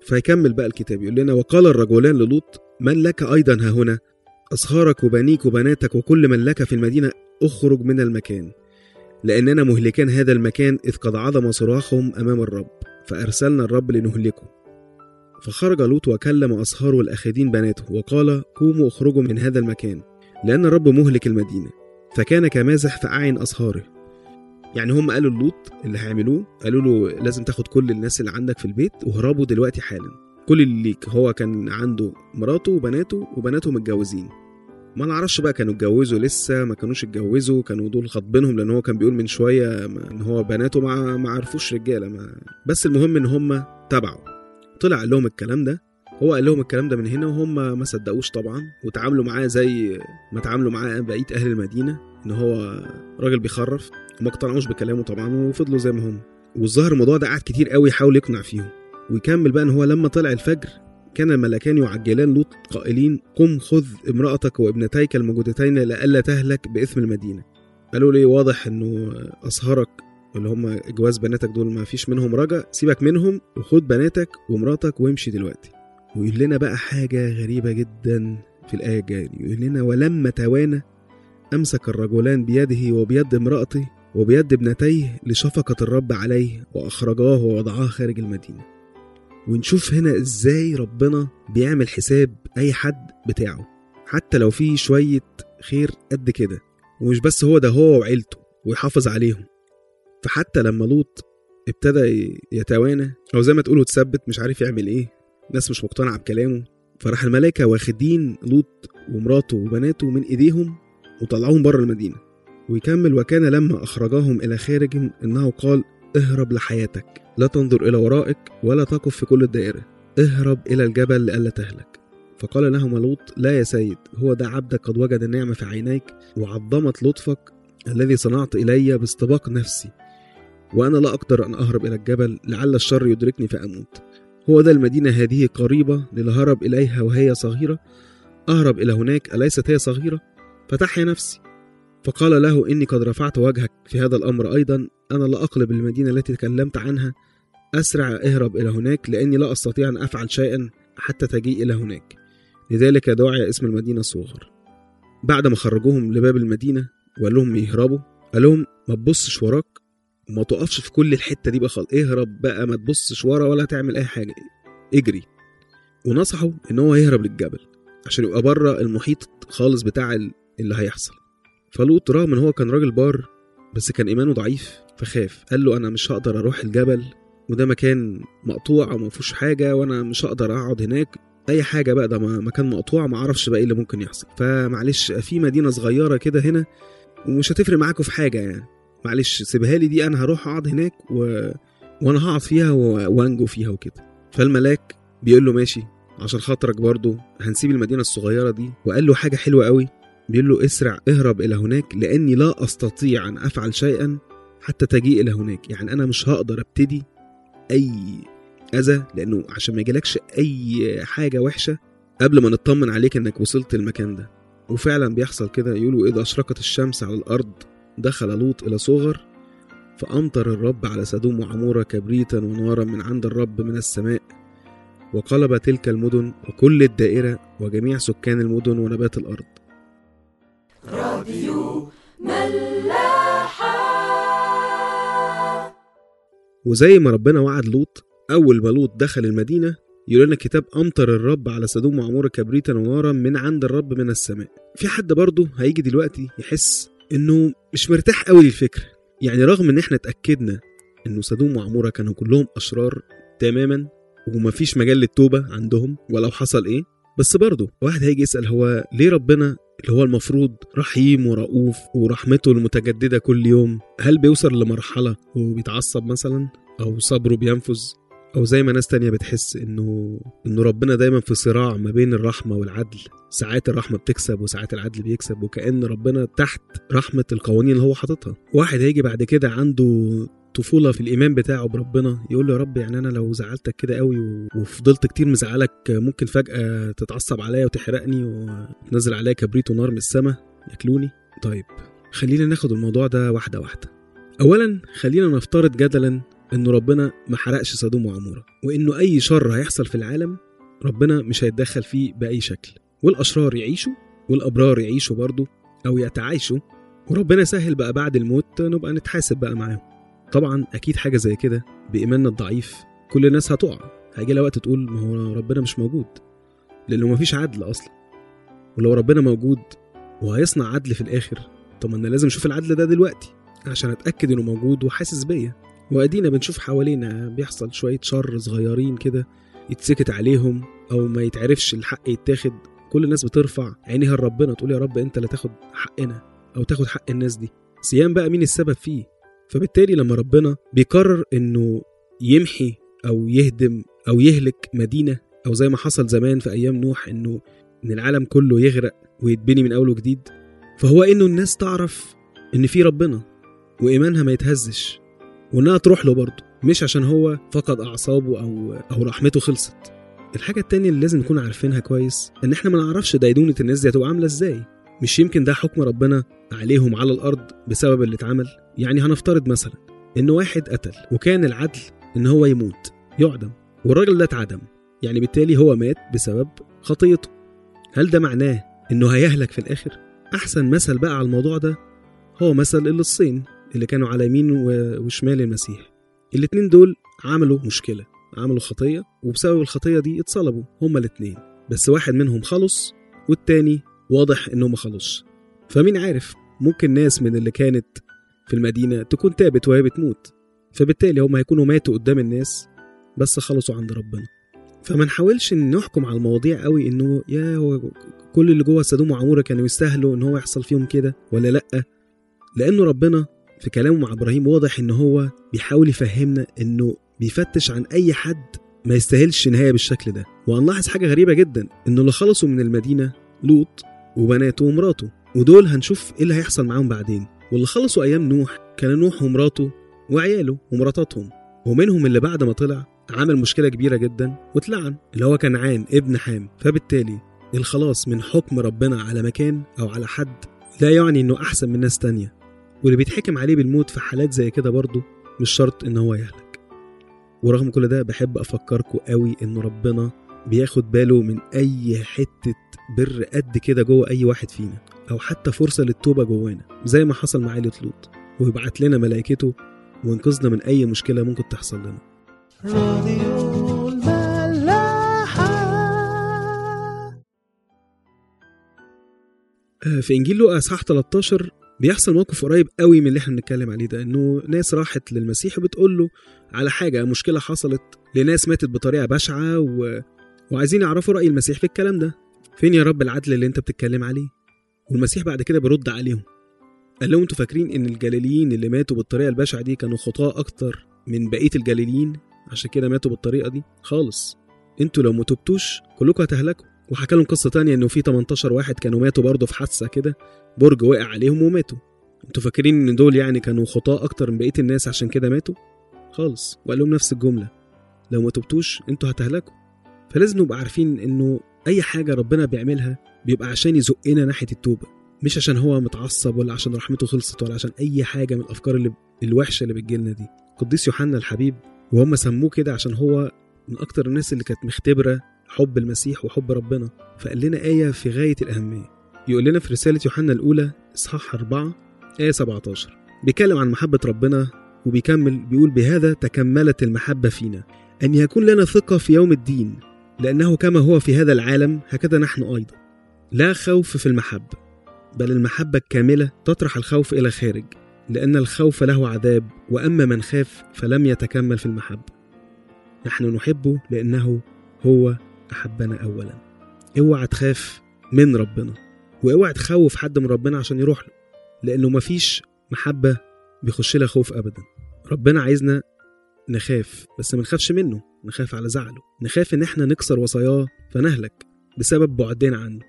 فيكمل بقى الكتاب يقول لنا وقال الرجلان للوط من لك أيضا ها هنا أصهارك وبنيك وبناتك وكل من لك في المدينة اخرج من المكان لأننا مهلكان هذا المكان إذ قد عظم صراخهم أمام الرب فأرسلنا الرب لنهلكه فخرج لوط وكلم أصهاره الأخذين بناته وقال قوموا اخرجوا من هذا المكان لأن الرب مهلك المدينة فكان كمازح في أعين أصهاره يعني هم قالوا لوط اللي هيعملوه قالوا له لازم تاخد كل الناس اللي عندك في البيت واهربوا دلوقتي حالا كل اللي ليك هو كان عنده مراته وبناته وبناته متجوزين ما نعرفش بقى كانوا اتجوزوا لسه ما كانوش اتجوزوا كانوا دول خاطبينهم لان هو كان بيقول من شويه ان هو بناته ما ما عرفوش رجاله ما بس المهم ان هم تبعوا طلع قال لهم الكلام ده هو قال لهم الكلام ده من هنا وهم ما صدقوش طبعا وتعاملوا معاه زي ما تعاملوا معاه بقيه اهل المدينه ان هو راجل بيخرف وما اقتنعوش بكلامه طبعا وفضلوا زي ما هم والظاهر الموضوع ده قعد كتير قوي يحاول يقنع فيهم ويكمل بقى ان هو لما طلع الفجر كان الملكان يعجلان لوط قائلين قم خذ امرأتك وابنتيك الموجودتين لئلا تهلك بإثم المدينة قالوا لي واضح انه أصهرك اللي هم جواز بناتك دول ما فيش منهم رجا سيبك منهم وخد بناتك ومراتك وامشي دلوقتي ويقول لنا بقى حاجة غريبة جدا في الآية الجاية يقول لنا ولما توانى أمسك الرجلان بيده وبيد امرأته وبيد ابنتيه لشفقة الرب عليه وأخرجاه ووضعاه خارج المدينة ونشوف هنا ازاي ربنا بيعمل حساب اي حد بتاعه حتى لو في شوية خير قد كده ومش بس هو ده هو وعيلته ويحافظ عليهم فحتى لما لوط ابتدى يتوانى او زي ما تقولوا تثبت مش عارف يعمل ايه ناس مش مقتنعة بكلامه فراح الملائكة واخدين لوط ومراته وبناته من ايديهم وطلعوهم بره المدينة ويكمل وكان لما أخرجاهم إلى خارج إنه قال اهرب لحياتك لا تنظر إلى ورائك ولا تقف في كل الدائرة اهرب إلى الجبل لئلا تهلك فقال لهما لوط لا يا سيد هو ده عبدك قد وجد النعمة في عينيك وعظمت لطفك الذي صنعت إلي باستباق نفسي وأنا لا أقدر أن أهرب إلى الجبل لعل الشر يدركني فأموت هو ده المدينة هذه قريبة للهرب إليها وهي صغيرة أهرب إلى هناك أليست هي صغيرة فتحيا نفسي فقال له إني قد رفعت وجهك في هذا الأمر أيضا أنا لا أقلب المدينة التي تكلمت عنها أسرع اهرب إلى هناك لأني لا أستطيع أن أفعل شيئا حتى تجيء إلى هناك لذلك دعي اسم المدينة صغر بعد ما خرجوهم لباب المدينة وقال لهم يهربوا قال لهم ما تبصش وراك وما تقفش في كل الحتة دي بقى خالص اهرب بقى ما تبصش ورا ولا تعمل أي حاجة اجري ونصحوا إن هو يهرب للجبل عشان يبقى بره المحيط خالص بتاع اللي هيحصل فلوط رغم ان هو كان راجل بار بس كان ايمانه ضعيف فخاف قال له انا مش هقدر اروح الجبل وده مكان مقطوع وما فيهوش حاجه وانا مش هقدر اقعد هناك اي حاجه بقى ده مكان مقطوع ما اعرفش بقى ايه اللي ممكن يحصل فمعلش في مدينه صغيره كده هنا ومش هتفرق معاكم في حاجه يعني معلش سيبها لي دي انا هروح اقعد هناك و... وانا هقعد فيها و... وانجو فيها وكده فالملاك بيقول له ماشي عشان خاطرك برضه هنسيب المدينه الصغيره دي وقال له حاجه حلوه قوي بيقول له اسرع اهرب الى هناك لاني لا استطيع ان افعل شيئا حتى تجيء الى هناك يعني انا مش هقدر ابتدي اي اذى لانه عشان ما يجيلكش اي حاجه وحشه قبل ما نطمن عليك انك وصلت المكان ده وفعلا بيحصل كده يقولوا اذا اشرقت الشمس على الارض دخل لوط الى صغر فامطر الرب على سدوم وعموره كبريتا ونارا من عند الرب من السماء وقلب تلك المدن وكل الدائره وجميع سكان المدن ونبات الارض راديو ملاحة وزي ما ربنا وعد لوط أول ما لوط دخل المدينة يقول لنا الكتاب أمطر الرب على سدوم وعمورة كبريتا ونارا من عند الرب من السماء في حد برضه هيجي دلوقتي يحس إنه مش مرتاح قوي للفكرة يعني رغم إن إحنا اتأكدنا إنه سدوم وعمورة كانوا كلهم أشرار تماما ومفيش مجال للتوبة عندهم ولو حصل إيه بس برضه واحد هيجي يسأل هو ليه ربنا اللي هو المفروض رحيم ورؤوف ورحمته المتجددة كل يوم هل بيوصل لمرحلة وبيتعصب مثلا أو صبره بينفذ أو زي ما ناس تانية بتحس إنه إنه ربنا دايما في صراع ما بين الرحمة والعدل ساعات الرحمة بتكسب وساعات العدل بيكسب وكأن ربنا تحت رحمة القوانين اللي هو حاططها واحد هيجي بعد كده عنده طفولة في الإيمان بتاعه بربنا يقول له يا رب يعني أنا لو زعلتك كده قوي و- وفضلت كتير مزعلك ممكن فجأة تتعصب عليا وتحرقني وتنزل عليا كبريت ونار من السماء ياكلوني طيب خلينا ناخد الموضوع ده واحدة واحدة أولا خلينا نفترض جدلا إنه ربنا ما حرقش سدوم وعمورة وإنه أي شر هيحصل في العالم ربنا مش هيتدخل فيه بأي شكل والأشرار يعيشوا والأبرار يعيشوا برضه أو يتعايشوا وربنا سهل بقى بعد الموت نبقى نتحاسب بقى معاهم طبعا أكيد حاجة زي كده بإيماننا الضعيف كل الناس هتقع هيجي لها وقت تقول ما هو ربنا مش موجود لأنه مفيش عدل أصلا ولو ربنا موجود وهيصنع عدل في الآخر طب ما أنا لازم أشوف العدل ده دلوقتي عشان أتأكد إنه موجود وحاسس بيا وأدينا بنشوف حوالينا بيحصل شوية شر صغيرين كده يتسكت عليهم أو ما يتعرفش الحق يتاخد كل الناس بترفع عينيها لربنا تقول يا رب أنت اللي تاخد حقنا أو تاخد حق الناس دي سيان بقى مين السبب فيه فبالتالي لما ربنا بيقرر إنه يمحي أو يهدم أو يهلك مدينة أو زي ما حصل زمان في أيام نوح إنه إن العالم كله يغرق ويتبني من أول وجديد فهو إنه الناس تعرف إن في ربنا وإيمانها ما يتهزش وإنها تروح له برضه مش عشان هو فقد أعصابه أو أو رحمته خلصت الحاجة التانية اللي لازم نكون عارفينها كويس إن إحنا ما نعرفش دينونة الناس دي هتبقى عاملة إزاي مش يمكن ده حكم ربنا عليهم على الأرض بسبب اللي اتعمل يعني هنفترض مثلا إن واحد قتل وكان العدل إن هو يموت يعدم والراجل ده اتعدم يعني بالتالي هو مات بسبب خطيته هل ده معناه إنه هيهلك في الآخر؟ أحسن مثل بقى على الموضوع ده هو مثل اللصين اللي كانوا على يمين و- وشمال المسيح الاتنين دول عملوا مشكلة عملوا خطية وبسبب الخطية دي اتصلبوا هما الاتنين بس واحد منهم خلص والتاني واضح انه ما خلصش فمين عارف ممكن ناس من اللي كانت في المدينة تكون تابت وهي بتموت فبالتالي هم هيكونوا ماتوا قدام الناس بس خلصوا عند ربنا فما نحاولش ان نحكم على المواضيع قوي انه يا هو كل اللي جوه سدوم وعموره كانوا يستاهلوا ان هو يحصل فيهم كده ولا لا لانه ربنا في كلامه مع ابراهيم واضح ان هو بيحاول يفهمنا انه بيفتش عن اي حد ما يستاهلش نهايه بالشكل ده وهنلاحظ حاجه غريبه جدا انه اللي خلصوا من المدينه لوط وبناته ومراته ودول هنشوف ايه اللي هيحصل معاهم بعدين واللي خلصوا ايام نوح كان نوح ومراته وعياله ومراتاتهم ومنهم اللي بعد ما طلع عمل مشكله كبيره جدا واتلعن اللي هو كنعان ابن حام فبالتالي الخلاص من حكم ربنا على مكان او على حد لا يعني انه احسن من ناس تانية واللي بيتحكم عليه بالموت في حالات زي كده برضه مش شرط ان هو يهلك ورغم كل ده بحب افكركم قوي ان ربنا بياخد باله من اي حته بر قد كده جوه اي واحد فينا او حتى فرصه للتوبه جوانا زي ما حصل مع عيله لوط ويبعت لنا ملائكته وينقذنا من اي مشكله ممكن تحصل لنا راديو الملاحة آه، في انجيل لوقا اصحاح 13 بيحصل موقف قريب قوي من اللي احنا بنتكلم عليه ده انه ناس راحت للمسيح وبتقول له على حاجه مشكله حصلت لناس ماتت بطريقه بشعه و... وعايزين يعرفوا راي المسيح في الكلام ده فين يا رب العدل اللي انت بتتكلم عليه والمسيح بعد كده بيرد عليهم قال لهم انتوا فاكرين ان الجليليين اللي ماتوا بالطريقه البشعه دي كانوا خطاه اكتر من بقيه الجليليين عشان كده ماتوا بالطريقه دي خالص انتوا لو ما تبتوش كلكم هتهلكوا وحكى لهم قصه تانية انه في 18 واحد كانوا ماتوا برضه في حادثه كده برج وقع عليهم وماتوا انتوا فاكرين ان دول يعني كانوا خطاه اكتر من بقيه الناس عشان كده ماتوا خالص وقال لهم نفس الجمله لو ما تبتوش انتوا هتهلكوا فلازم نبقى عارفين انه اي حاجه ربنا بيعملها بيبقى عشان يزقنا ناحيه التوبه مش عشان هو متعصب ولا عشان رحمته خلصت ولا عشان اي حاجه من الافكار اللي الوحشه اللي بتجيلنا دي قديس يوحنا الحبيب وهم سموه كده عشان هو من اكتر الناس اللي كانت مختبره حب المسيح وحب ربنا فقال لنا آية في غاية الأهمية يقول لنا في رسالة يوحنا الأولى إصحاح 4 آية 17 بيتكلم عن محبة ربنا وبيكمل بيقول بهذا تكملت المحبة فينا أن يكون لنا ثقة في يوم الدين لأنه كما هو في هذا العالم هكذا نحن أيضا لا خوف في المحبة بل المحبة الكاملة تطرح الخوف إلى خارج لأن الخوف له عذاب وأما من خاف فلم يتكمل في المحبة نحن نحبه لأنه هو أحبنا أولا اوعى تخاف من ربنا واوعى تخوف حد من ربنا عشان يروح له لأنه مفيش محبة بيخش لها خوف أبدا ربنا عايزنا نخاف بس ما نخافش منه نخاف على زعله نخاف إن احنا نكسر وصاياه فنهلك بسبب بعدنا عنه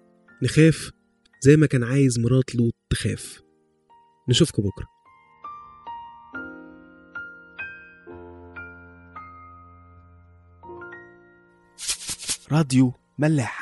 نخاف زي ما كان عايز مرات لوط تخاف نشوفكم بكره راديو ملاحة